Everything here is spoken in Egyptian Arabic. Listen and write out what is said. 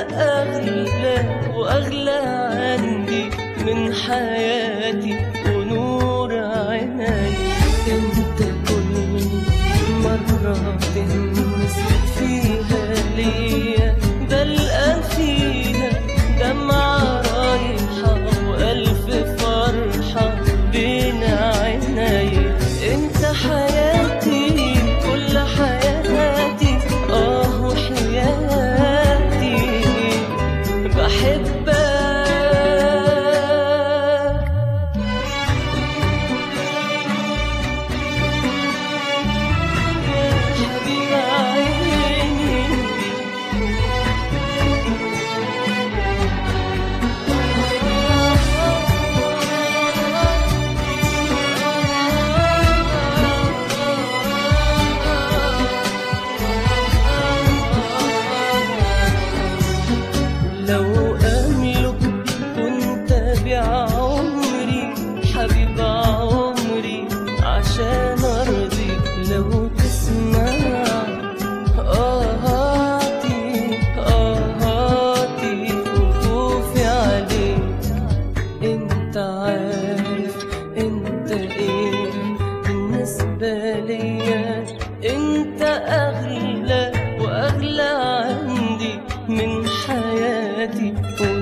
أغلى وأغلى عندي من حياتي ونور عيني انت كل مرة تهمس فيها ليا بلقى فيها دمعة رايحة وألف فرحة بين عيني انت حياتي كل حياتي اه وحياتي بحبك يا حبيب عيني لو أملك كنت بعمري حبيب عمري عشان أرضيك لو تسمع آهاتي آهاتي وخوفي عليك انت عارف انت ايه بالنسبة ليا انت اغلى واغلى عندي من حياتي